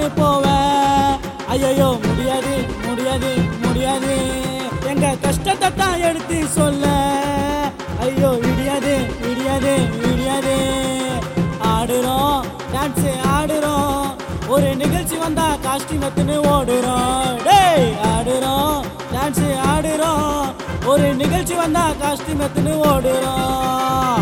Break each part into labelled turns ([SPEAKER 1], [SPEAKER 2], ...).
[SPEAKER 1] கம்முன்னு போவேன் ஐயோ முடியாது முடியாது முடியாது எங்க கஷ்டத்தை தான் எடுத்து சொல்ல ஐயோ விடியாது விடியாது விடியாது ஆடுறோம் டான்ஸ் ஆடுறோம் ஒரு நிகழ்ச்சி வந்தா காஸ்டியூம் எடுத்துன்னு ஓடுறோம் டேய் ஆடுறோம் டான்ஸ் ஆடுறோம் ஒரு நிகழ்ச்சி வந்தா காஸ்டியூம் எடுத்துன்னு ஓடுறோம்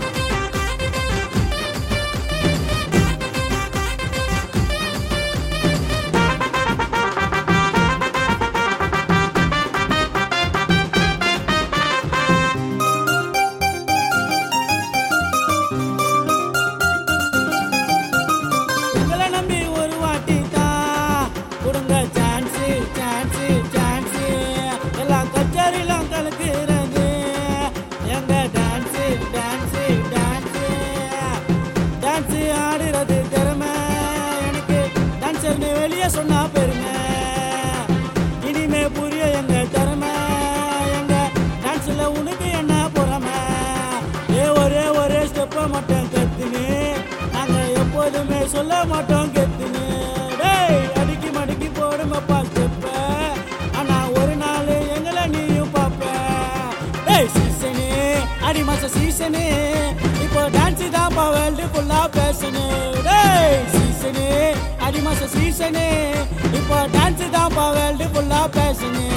[SPEAKER 1] உங்களை நம்பி ஒரு வாட்டி தான் கொடுங்க சான்ஸ் சான்ஸ் சான்ஸ் எல்லா கச்சேரியிலும் கலக்குறது எங்க டான்ஸ் டான்ஸ் டான்ஸ் டான்ஸ் ஆடுறது திறமை எனக்கு டான்ஸர்னு வெளியே சொன்னா பெருமை இனிமே புரிய எங்க திறமை எங்க டான்ஸ்ல உனக்கு என்ன பொறாமை ஏ ஒரே ஒரே ஸ்டெப்பை மட்டும் கத்துனு நாங்க எப்போதுமே சொல்ல மாட்டோம் கத்துனு டேய் அடிக்கி மடிக்கி போடுமப்பா ஸ்டெப்ப ஆனா ஒரு நாள் எங்களை நீயும் பாப்ப டேய் சீசனு அடி மாச சீசனு இப்போ டான்ஸ் தான்ப்பா வேர்ல்டு ஃபுல்லா பேசணு டேய் சீசனு அடி மாச சீசனு இப்போ டான்ஸ் தான்ப்பா வேர்ல்டு ஃபுல்லா பேசணு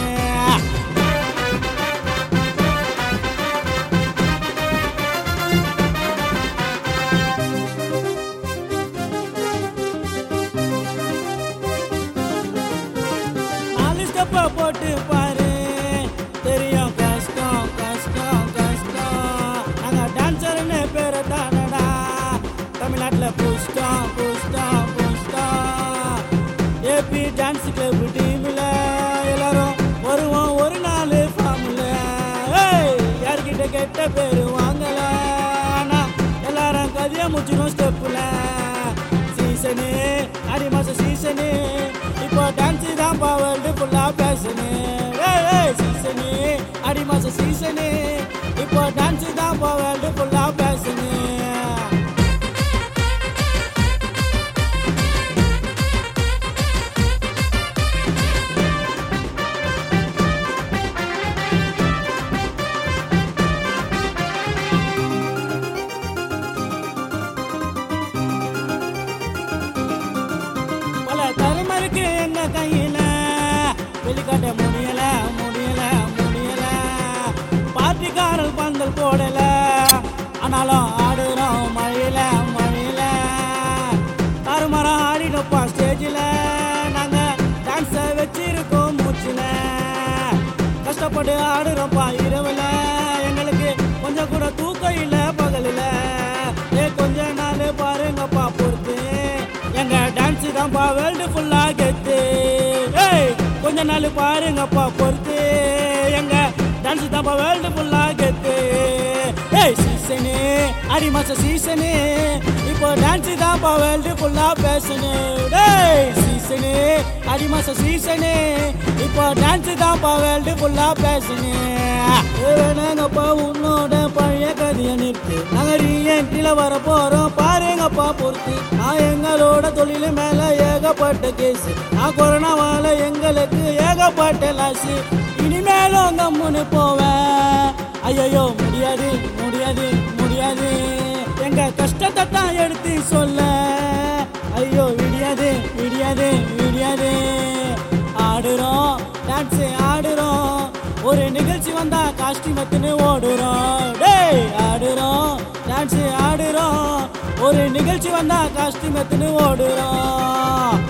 [SPEAKER 1] நாலு ஸ்டெப்ப போட்டு பாரு தெரியும் கஷ்டம் கஷ்டம் கஷ்டம் நாங்க டான்சர்னு பேரை தானடா தமிழ்நாட்டில் புஷ்டம் புஷ்டம் புஷ்டம் ஏபி டான்ஸ் கிளப் டீமில் எல்லாரும் வருவோம் ஒரு நாள் ஃபார்மில் யார்கிட்ட கெட்ட பேர் வாங்கல ஆனா எல்லாரும் கதிய முடிச்சிடும் ஸ்டெப்பில் சீசனு அடி மாச சீசனு இப்போ டான்ஸ் தான் வேர்ல்டு ஃபுல்லா பேசனு சீசனு அடி மாச சீசனு இப்போ டான்ஸ் தான் வேர்ல்டு ஃபுல்லா பேசனு பல தரும இருக்கு எங்க கையில வெளிக்காட்ட முடியல முடியல முடியல பார்ட்டிக்காரல் பந்தல் போடல ஆனாலும் ஆடுறோம் மழையில மழையில தருமரம் ஆடினப்பா ஸ்டேஜில் நாங்க டான்ஸை வச்சிருக்கோம் மூச்சுல கஷ்டப்பட்டு ஆடுறோம்ப்பா இரவுல எங்களுக்கு கொஞ்சம் கூட தூக்கம் இல்ல பகலில் ஏ கொஞ்ச நாள் பாருங்கப்பா பொறுத்து எங்க டான்ஸ் தான்ப்பா வேர்ல்டு ஃபுல்லா கெத்து ஏய் கொஞ்ச நாள் பாருங்கப்பா பொறுத்து எங்க டான்ஸ் தான்ப்பா வேர்ல்டு ஃபுல்லா கெத்து ஏய் சீசனு அடி மாச சீசனு இப்போ டான்ஸ் தான்ப்பா வேர்ல்டு ஃபுல்லா பேசணு டேய் சீசனு அடி மாச சீசனு இப்போ டான்ஸ் தான்ப்பா வேர்ல்டு ஃபுல்லா பேசணு வேணாங்கப்பா உன்னோட பழைய கதையை நிறுத்து நாங்க ரீஎன்ட்ரில வர போறோம் பாருங்கப்பா பொறுத்து நான் எங்களோட தொழில் மேல ஏகப்பட்ட கேஸ் நான் கொரோனாவால எங்களுக்கு ஏகப்பட்ட லாஸ் இனிமேலும் கம்முன்னு போவேன் ஐயோ முடியாது முடியாது முடியாது எங்க கஷ்டத்தை தான் எடுத்து சொல்ல ஐயோ விடியாது விடியாது விடியாது ஆடுறோம் டான்ஸ் ஆடுறோம் ஒரு நிகழ்ச்சி வந்தா காஸ்டியூம் எடுத்துன்னு ஓடுறோம் டேய் ஆடுறோம் டான்ஸ் ஆடுறோம் ஒரு நிகழ்ச்சி வந்தா காஸ்டியூம் எடுத்துன்னு ஓடுறோம்